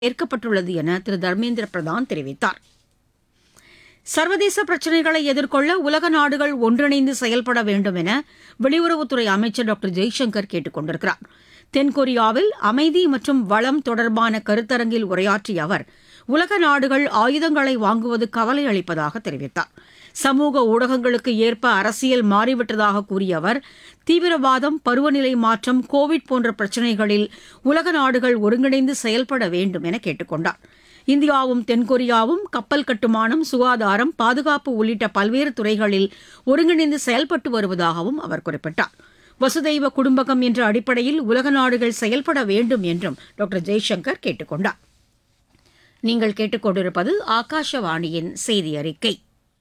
ஏற்கப்பட்டுள்ளது என திரு தர்மேந்திர பிரதான் தெரிவித்தார் சர்வதேச பிரச்சினைகளை எதிர்கொள்ள உலக நாடுகள் ஒன்றிணைந்து செயல்பட வேண்டும் என வெளியுறவுத்துறை அமைச்சர் டாக்டர் ஜெய்சங்கர் கேட்டுக் கொண்டிருக்கிறார் தென்கொரியாவில் அமைதி மற்றும் வளம் தொடர்பான கருத்தரங்கில் உரையாற்றிய அவர் உலக நாடுகள் ஆயுதங்களை வாங்குவது கவலை அளிப்பதாக தெரிவித்தார் சமூக ஊடகங்களுக்கு ஏற்ப அரசியல் மாறிவிட்டதாக கூறிய அவர் தீவிரவாதம் பருவநிலை மாற்றம் கோவிட் போன்ற பிரச்சினைகளில் உலக நாடுகள் ஒருங்கிணைந்து செயல்பட வேண்டும் என கேட்டுக் கொண்டார் இந்தியாவும் தென்கொரியாவும் கப்பல் கட்டுமானம் சுகாதாரம் பாதுகாப்பு உள்ளிட்ட பல்வேறு துறைகளில் ஒருங்கிணைந்து செயல்பட்டு வருவதாகவும் அவர் குறிப்பிட்டார் வசுதெய்வ குடும்பகம் என்ற அடிப்படையில் உலக நாடுகள் செயல்பட வேண்டும் என்றும் டாக்டர் ஜெய்சங்கர் கேட்டுக் கொண்டார் நீங்கள் கேட்டுக்கொண்டிருப்பது ஆகாஷவாணியின் செய்தி அறிக்கை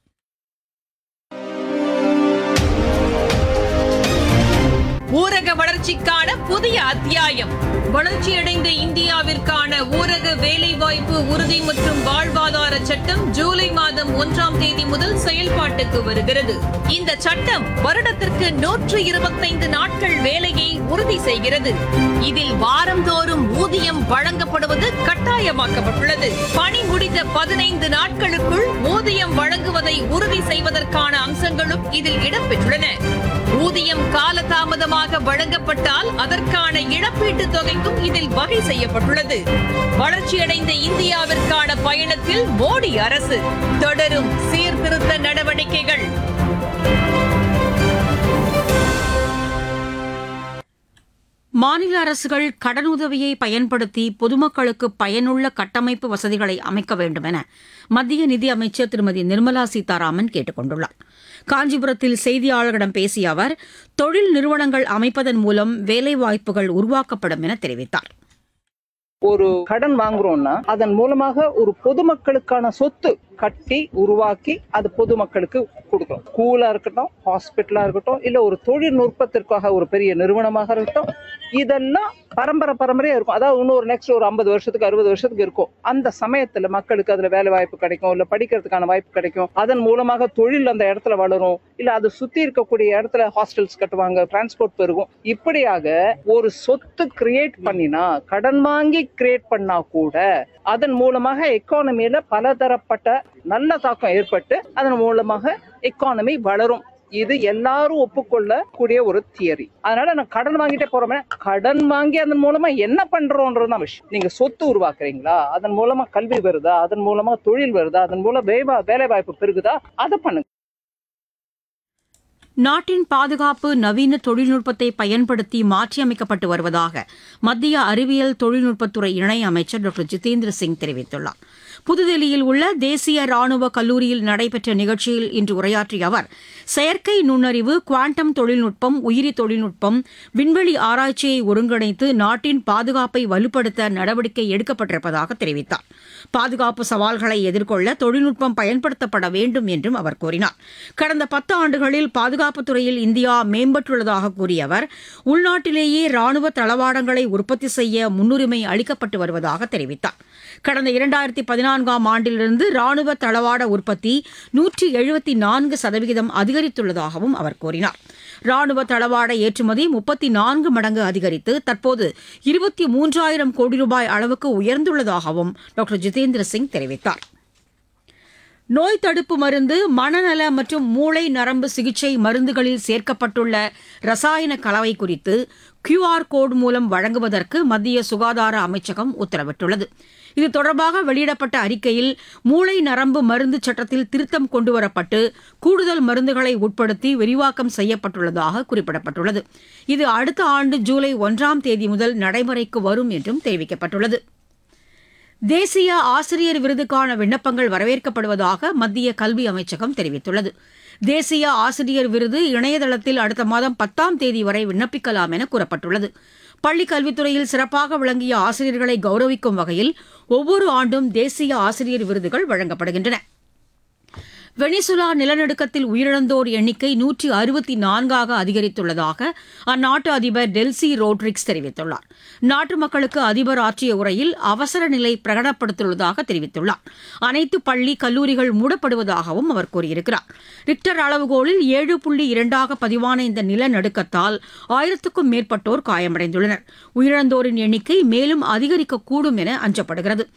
ஊரக வளர்ச்சிக்கான புதிய அத்தியாயம் வளர்ச்சியடைந்த இந்தியாவிற்கான ஊரக வேலைவாய்ப்பு உறுதி மற்றும் வாழ்வாதார சட்டம் ஜூலை மாதம் ஒன்றாம் தேதி முதல் செயல்பாட்டுக்கு வருகிறது இந்த சட்டம் வருடத்திற்கு நூற்று இருபத்தைந்து நாட்கள் வேலையை உறுதி செய்கிறது இதில் வாரந்தோறும் ஊதியம் வழங்கப்படுவது கட்டாயமாக்கப்பட்டுள்ளது பணி முடிந்த பதினைந்து நாட்களுக்குள் ஊதியம் வழங்குவதை உறுதி செய்வதற்கான அம்சங்களும் இதில் இடம்பெற்றுள்ளன ஊதியம் காலதாமதமாக வழங்கப்பட்டால் அதற்கான இழப்பீட்டுத் தொகைக்கும் இதில் வகை செய்யப்பட்டுள்ளது வளர்ச்சியடைந்த இந்தியாவிற்கான பயணத்தில் மோடி அரசு தொடரும் சீர்திருத்த நடவடிக்கைகள் மாநில அரசுகள் கடனுதவியை பயன்படுத்தி பொதுமக்களுக்கு பயனுள்ள கட்டமைப்பு வசதிகளை அமைக்க வேண்டும் என மத்திய நிதியமைச்சர் திருமதி நிர்மலா சீதாராமன் கேட்டுக் கொண்டுள்ளார் காஞ்சிபுரத்தில் செய்தியாளர்களிடம் பேசிய அவர் தொழில் நிறுவனங்கள் அமைப்பதன் மூலம் வேலைவாய்ப்புகள் உருவாக்கப்படும் என தெரிவித்தார் ஒரு கடன் வாங்குறோம்னா அதன் மூலமாக ஒரு பொதுமக்களுக்கான சொத்து கட்டி உருவாக்கி அது பொதுமக்களுக்கு கொடுக்கணும் ஸ்கூலா இருக்கட்டும் ஹாஸ்பிட்டலா இருக்கட்டும் இல்ல ஒரு தொழில்நுட்பத்திற்காக ஒரு பெரிய நிறுவனமாக இருக்கட்டும் இதெல்லாம் பரம்பரை பரம்பரையா இருக்கும் அதாவது இன்னொரு நெக்ஸ்ட் ஒரு ஐம்பது வருஷத்துக்கு அறுபது வருஷத்துக்கு இருக்கும் அந்த சமயத்துல மக்களுக்கு அதுல வேலை வாய்ப்பு கிடைக்கும் இல்ல படிக்கிறதுக்கான வாய்ப்பு கிடைக்கும் அதன் மூலமாக தொழில் அந்த இடத்துல வளரும் இல்ல அது சுத்தி இருக்கக்கூடிய இடத்துல ஹாஸ்டல்ஸ் கட்டுவாங்க டிரான்ஸ்போர்ட் பெருகும் இப்படியாக ஒரு சொத்து கிரியேட் பண்ணினா கடன் வாங்கி கிரியேட் பண்ணா கூட அதன் மூலமாக எக்கானமியில பலதரப்பட்ட நல்ல தாக்கம் ஏற்பட்டு அதன் மூலமாக எக்கானமி வளரும் இது எல்லாரும் ஒப்புக்கொள்ளக்கூடிய ஒரு தியரி அதனால நான் கடன் வாங்கிட்டே போறோமே கடன் வாங்கி அதன் மூலமா என்ன பண்றோன்றது தான் விஷயம் நீங்க சொத்து உருவாக்குறீங்களா அதன் மூலமா கல்வி வருதா அதன் மூலமா தொழில் வருதா அதன் மூலம் வேலை வேலை வாய்ப்பு பெருகுதா அதை பண்ணுங்க நாட்டின் பாதுகாப்பு நவீன தொழில்நுட்பத்தை பயன்படுத்தி மாற்றியமைக்கப்பட்டு வருவதாக மத்திய அறிவியல் தொழில்நுட்பத்துறை இணையமைச்சர் டாக்டர் ஜிதேந்திர சிங் தெரிவித்துள்ளார் புதுதில்லியில் உள்ள தேசிய ராணுவ கல்லூரியில் நடைபெற்ற நிகழ்ச்சியில் இன்று உரையாற்றிய அவர் செயற்கை நுண்ணறிவு குவாண்டம் தொழில்நுட்பம் உயிரி தொழில்நுட்பம் விண்வெளி ஆராய்ச்சியை ஒருங்கிணைத்து நாட்டின் பாதுகாப்பை வலுப்படுத்த நடவடிக்கை எடுக்கப்பட்டிருப்பதாக தெரிவித்தார் பாதுகாப்பு சவால்களை எதிர்கொள்ள தொழில்நுட்பம் பயன்படுத்தப்பட வேண்டும் என்றும் அவர் கூறினார் கடந்த பத்து ஆண்டுகளில் பாதுகாப்புத் துறையில் இந்தியா மேம்பட்டுள்ளதாக கூறிய அவர் உள்நாட்டிலேயே ராணுவ தளவாடங்களை உற்பத்தி செய்ய முன்னுரிமை அளிக்கப்பட்டு வருவதாக தெரிவித்தார் கடந்த இரண்டாயிரத்தி பதினான்காம் ஆண்டிலிருந்து ராணுவ தளவாட உற்பத்தி நூற்றி எழுபத்தி நான்கு சதவிகிதம் அதிகரித்துள்ளதாகவும் அவர் கூறினார் ராணுவ தளவாட ஏற்றுமதி முப்பத்தி நான்கு மடங்கு அதிகரித்து தற்போது இருபத்தி மூன்றாயிரம் கோடி ரூபாய் அளவுக்கு உயர்ந்துள்ளதாகவும் டாக்டர் ஜிதேந்திர சிங் தெரிவித்தார் நோய் தடுப்பு மருந்து மனநல மற்றும் மூளை நரம்பு சிகிச்சை மருந்துகளில் சேர்க்கப்பட்டுள்ள ரசாயன கலவை குறித்து கியூஆர் கோடு மூலம் வழங்குவதற்கு மத்திய சுகாதார அமைச்சகம் உத்தரவிட்டுள்ளது இது தொடர்பாக வெளியிடப்பட்ட அறிக்கையில் மூளை நரம்பு மருந்து சட்டத்தில் திருத்தம் கொண்டுவரப்பட்டு கூடுதல் மருந்துகளை உட்படுத்தி விரிவாக்கம் செய்யப்பட்டுள்ளதாக குறிப்பிடப்பட்டுள்ளது இது அடுத்த ஆண்டு ஜூலை ஒன்றாம் தேதி முதல் நடைமுறைக்கு வரும் என்றும் தெரிவிக்கப்பட்டுள்ளது தேசிய ஆசிரியர் விருதுக்கான விண்ணப்பங்கள் வரவேற்கப்படுவதாக மத்திய கல்வி அமைச்சகம் தெரிவித்துள்ளது தேசிய ஆசிரியர் விருது இணையதளத்தில் அடுத்த மாதம் பத்தாம் தேதி வரை விண்ணப்பிக்கலாம் என கூறப்பட்டுள்ளது பள்ளிக் கல்வித்துறையில் சிறப்பாக விளங்கிய ஆசிரியர்களை கௌரவிக்கும் வகையில் ஒவ்வொரு ஆண்டும் தேசிய ஆசிரியர் விருதுகள் வழங்கப்படுகின்றன வெனிசுலா நிலநடுக்கத்தில் உயிரிழந்தோர் எண்ணிக்கை நூற்றி அறுபத்தி நான்காக அதிகரித்துள்ளதாக அந்நாட்டு அதிபர் டெல்சி ரோட்ரிக்ஸ் தெரிவித்துள்ளார் நாட்டு மக்களுக்கு அதிபர் ஆற்றிய உரையில் அவசர நிலை பிரகடனப்படுத்தியுள்ளதாக தெரிவித்துள்ளார் அனைத்து பள்ளி கல்லூரிகள் மூடப்படுவதாகவும் அவர் கூறியிருக்கிறார் ரிக்டர் அளவுகோலில் ஏழு புள்ளி இரண்டாக பதிவான இந்த நிலநடுக்கத்தால் ஆயிரத்துக்கும் மேற்பட்டோர் காயமடைந்துள்ளனர் உயிரிழந்தோரின் எண்ணிக்கை மேலும் அதிகரிக்கக்கூடும் என அஞ்சப்படுகிறது